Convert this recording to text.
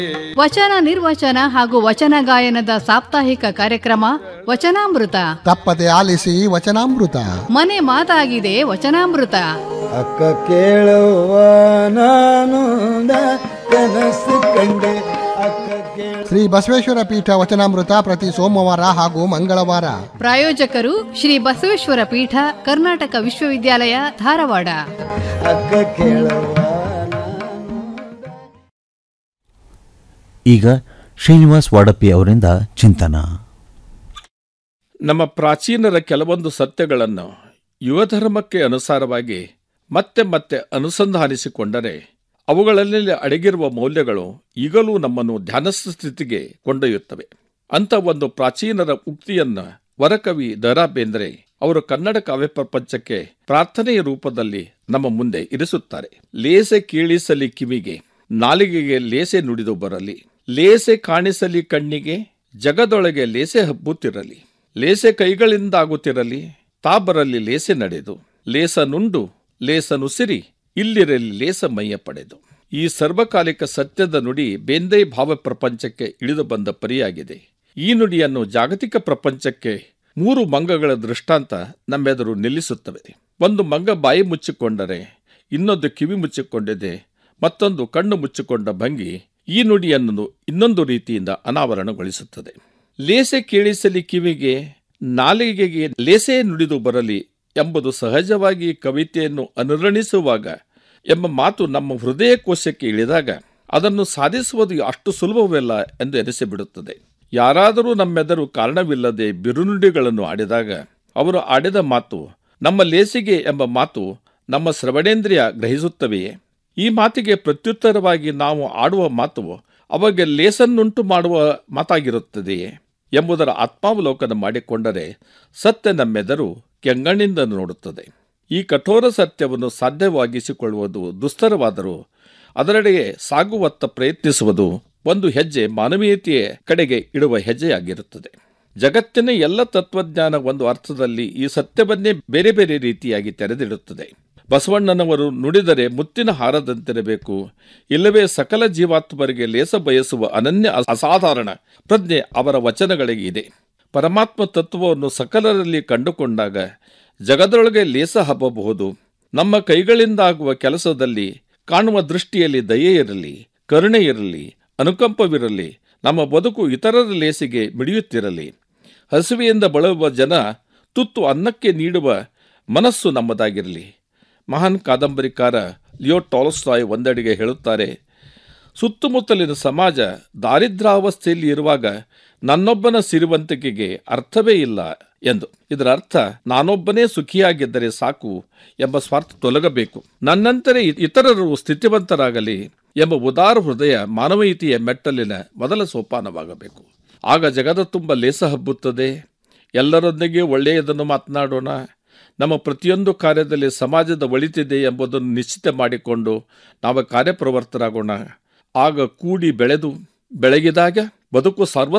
ವಚನ ನಿರ್ವಚನ ಹಾಗೂ ವಚನ ಗಾಯನದ ಸಾಪ್ತಾಹಿಕ ಕಾರ್ಯಕ್ರಮ ವಚನಾಮೃತ ತಪ್ಪದೆ ಆಲಿಸಿ ವಚನಾಮೃತ ಮನೆ ಮಾತಾಗಿದೆ ವಚನಾಮೃತ ಅಕ್ಕ ಕೇಳುವ ನಾನು ಕನಸು ಕಂಡೆ ಅಕ್ಕ ಕೇಳ ಶ್ರೀ ಬಸವೇಶ್ವರ ಪೀಠ ವಚನಾಮೃತ ಪ್ರತಿ ಸೋಮವಾರ ಹಾಗೂ ಮಂಗಳವಾರ ಪ್ರಾಯೋಜಕರು ಶ್ರೀ ಬಸವೇಶ್ವರ ಪೀಠ ಕರ್ನಾಟಕ ವಿಶ್ವವಿದ್ಯಾಲಯ ಧಾರವಾಡ ಅಕ್ಕ ಕೇಳುವ ಈಗ ಶ್ರೀನಿವಾಸ್ ವಾಡಪ್ಪಿ ಅವರಿಂದ ಚಿಂತನ ನಮ್ಮ ಪ್ರಾಚೀನರ ಕೆಲವೊಂದು ಸತ್ಯಗಳನ್ನು ಯುವಧರ್ಮಕ್ಕೆ ಅನುಸಾರವಾಗಿ ಮತ್ತೆ ಮತ್ತೆ ಅನುಸಂಧಾನಿಸಿಕೊಂಡರೆ ಅವುಗಳಲ್ಲಿ ಅಡಗಿರುವ ಮೌಲ್ಯಗಳು ಈಗಲೂ ನಮ್ಮನ್ನು ಧ್ಯಾನಸ್ಥ ಸ್ಥಿತಿಗೆ ಕೊಂಡೊಯ್ಯುತ್ತವೆ ಅಂತ ಒಂದು ಪ್ರಾಚೀನರ ಉಕ್ತಿಯನ್ನ ವರಕವಿ ದ ರಾ ಬೇಂದ್ರೆ ಅವರು ಕನ್ನಡ ಕಾವ್ಯ ಪ್ರಪಂಚಕ್ಕೆ ಪ್ರಾರ್ಥನೆಯ ರೂಪದಲ್ಲಿ ನಮ್ಮ ಮುಂದೆ ಇರಿಸುತ್ತಾರೆ ಲೇಸೆ ಕೇಳಿಸಲಿ ಕಿವಿಗೆ ನಾಲಿಗೆಗೆ ಲೇಸೆ ನುಡಿದು ಬರಲಿ ಲೇಸೆ ಕಾಣಿಸಲಿ ಕಣ್ಣಿಗೆ ಜಗದೊಳಗೆ ಲೇಸೆ ಹಬ್ಬುತ್ತಿರಲಿ ಲೇಸೆ ಕೈಗಳಿಂದಾಗುತ್ತಿರಲಿ ತಾ ಬರಲಿ ಲೇಸೆ ನಡೆದು ಲೇಸ ನುಂಡು ಲೇಸ ನುಸಿರಿ ಇಲ್ಲಿರಲಿ ಲೇಸ ಮೈಯ ಪಡೆದು ಈ ಸರ್ವಕಾಲಿಕ ಸತ್ಯದ ನುಡಿ ಬೇಂದೈ ಭಾವ ಪ್ರಪಂಚಕ್ಕೆ ಇಳಿದು ಬಂದ ಪರಿಯಾಗಿದೆ ಈ ನುಡಿಯನ್ನು ಜಾಗತಿಕ ಪ್ರಪಂಚಕ್ಕೆ ಮೂರು ಮಂಗಗಳ ದೃಷ್ಟಾಂತ ನಮ್ಮೆದುರು ನಿಲ್ಲಿಸುತ್ತವೆ ಒಂದು ಮಂಗ ಬಾಯಿ ಮುಚ್ಚಿಕೊಂಡರೆ ಇನ್ನೊಂದು ಕಿವಿ ಮುಚ್ಚಿಕೊಂಡಿದೆ ಮತ್ತೊಂದು ಕಣ್ಣು ಮುಚ್ಚಿಕೊಂಡ ಭಂಗಿ ಈ ನುಡಿಯನ್ನು ಇನ್ನೊಂದು ರೀತಿಯಿಂದ ಅನಾವರಣಗೊಳಿಸುತ್ತದೆ ಲೇಸೆ ಕೇಳಿಸಲಿ ಕಿವಿಗೆ ನಾಲಿಗೆಗೆ ಲೇಸೆ ನುಡಿದು ಬರಲಿ ಎಂಬುದು ಸಹಜವಾಗಿ ಕವಿತೆಯನ್ನು ಅನುರಣಿಸುವಾಗ ಎಂಬ ಮಾತು ನಮ್ಮ ಹೃದಯ ಕೋಶಕ್ಕೆ ಇಳಿದಾಗ ಅದನ್ನು ಸಾಧಿಸುವುದು ಅಷ್ಟು ಸುಲಭವಲ್ಲ ಎಂದು ಎನಿಸಿಬಿಡುತ್ತದೆ ಯಾರಾದರೂ ನಮ್ಮೆದರು ಕಾರಣವಿಲ್ಲದೆ ಬಿರುನುಡಿಗಳನ್ನು ಆಡಿದಾಗ ಅವರು ಆಡಿದ ಮಾತು ನಮ್ಮ ಲೇಸಿಗೆ ಎಂಬ ಮಾತು ನಮ್ಮ ಶ್ರವಣೇಂದ್ರಿಯ ಗ್ರಹಿಸುತ್ತವೆಯೇ ಈ ಮಾತಿಗೆ ಪ್ರತ್ಯುತ್ತರವಾಗಿ ನಾವು ಆಡುವ ಮಾತು ಅವಾಗ ಲೇಸನ್ನುಂಟು ಮಾಡುವ ಮಾತಾಗಿರುತ್ತದೆಯೇ ಎಂಬುದರ ಆತ್ಮಾವಲೋಕನ ಮಾಡಿಕೊಂಡರೆ ಸತ್ಯ ನಮ್ಮೆದರು ಕೆಂಗಣ್ಣಿಂದ ನೋಡುತ್ತದೆ ಈ ಕಠೋರ ಸತ್ಯವನ್ನು ಸಾಧ್ಯವಾಗಿಸಿಕೊಳ್ಳುವುದು ದುಸ್ತರವಾದರೂ ಅದರೆಡೆಗೆ ಸಾಗುವತ್ತ ಪ್ರಯತ್ನಿಸುವುದು ಒಂದು ಹೆಜ್ಜೆ ಮಾನವೀಯತೆಯ ಕಡೆಗೆ ಇಡುವ ಹೆಜ್ಜೆಯಾಗಿರುತ್ತದೆ ಜಗತ್ತಿನ ಎಲ್ಲ ತತ್ವಜ್ಞಾನ ಒಂದು ಅರ್ಥದಲ್ಲಿ ಈ ಸತ್ಯವನ್ನೇ ಬೇರೆ ಬೇರೆ ರೀತಿಯಾಗಿ ತೆರೆದಿಡುತ್ತದೆ ಬಸವಣ್ಣನವರು ನುಡಿದರೆ ಮುತ್ತಿನ ಹಾರದಂತಿರಬೇಕು ಇಲ್ಲವೇ ಸಕಲ ಜೀವಾತ್ಮರಿಗೆ ಲೇಸ ಬಯಸುವ ಅನನ್ಯ ಅಸಾಧಾರಣ ಪ್ರಜ್ಞೆ ಅವರ ವಚನಗಳಿಗೆ ಇದೆ ಪರಮಾತ್ಮ ತತ್ವವನ್ನು ಸಕಲರಲ್ಲಿ ಕಂಡುಕೊಂಡಾಗ ಜಗದೊಳಗೆ ಲೇಸ ಹಬ್ಬಬಹುದು ನಮ್ಮ ಕೈಗಳಿಂದಾಗುವ ಕೆಲಸದಲ್ಲಿ ಕಾಣುವ ದೃಷ್ಟಿಯಲ್ಲಿ ದಯೆ ಇರಲಿ ಕರುಣೆ ಇರಲಿ ಅನುಕಂಪವಿರಲಿ ನಮ್ಮ ಬದುಕು ಇತರರ ಲೇಸಿಗೆ ಮಿಡಿಯುತ್ತಿರಲಿ ಹಸಿವೆಯಿಂದ ಬಳಲುವ ಜನ ತುತ್ತು ಅನ್ನಕ್ಕೆ ನೀಡುವ ಮನಸ್ಸು ನಮ್ಮದಾಗಿರಲಿ ಮಹಾನ್ ಕಾದಂಬರಿಕಾರ ಲಿಯೋ ಟಾಲ್ಸ್ಟಾಯ್ ಒಂದೆಡೆಗೆ ಹೇಳುತ್ತಾರೆ ಸುತ್ತಮುತ್ತಲಿನ ಸಮಾಜ ದಾರಿದ್ರ್ಯಾವಸ್ಥೆಯಲ್ಲಿ ಇರುವಾಗ ನನ್ನೊಬ್ಬನ ಸಿರಿವಂತಿಕೆಗೆ ಅರ್ಥವೇ ಇಲ್ಲ ಎಂದು ಇದರ ಅರ್ಥ ನಾನೊಬ್ಬನೇ ಸುಖಿಯಾಗಿದ್ದರೆ ಸಾಕು ಎಂಬ ಸ್ವಾರ್ಥ ತೊಲಗಬೇಕು ನನ್ನಂತರೇ ಇತರರು ಸ್ಥಿತಿವಂತರಾಗಲಿ ಎಂಬ ಉದಾರ ಹೃದಯ ಮಾನವೀಯತೆಯ ಮೆಟ್ಟಲಿನ ಮೊದಲ ಸೋಪಾನವಾಗಬೇಕು ಆಗ ಜಗದ ತುಂಬ ಲೇಸ ಹಬ್ಬುತ್ತದೆ ಎಲ್ಲರೊಂದಿಗೆ ಒಳ್ಳೆಯದನ್ನು ಮಾತನಾಡೋಣ ನಮ್ಮ ಪ್ರತಿಯೊಂದು ಕಾರ್ಯದಲ್ಲಿ ಸಮಾಜದ ಒಳಿತಿದೆ ಎಂಬುದನ್ನು ನಿಶ್ಚಿತ ಮಾಡಿಕೊಂಡು ನಾವು ಕಾರ್ಯಪ್ರವರ್ತರಾಗೋಣ ಆಗ ಕೂಡಿ ಬೆಳೆದು ಬೆಳಗಿದಾಗ ಬದುಕು ಸರ್ವ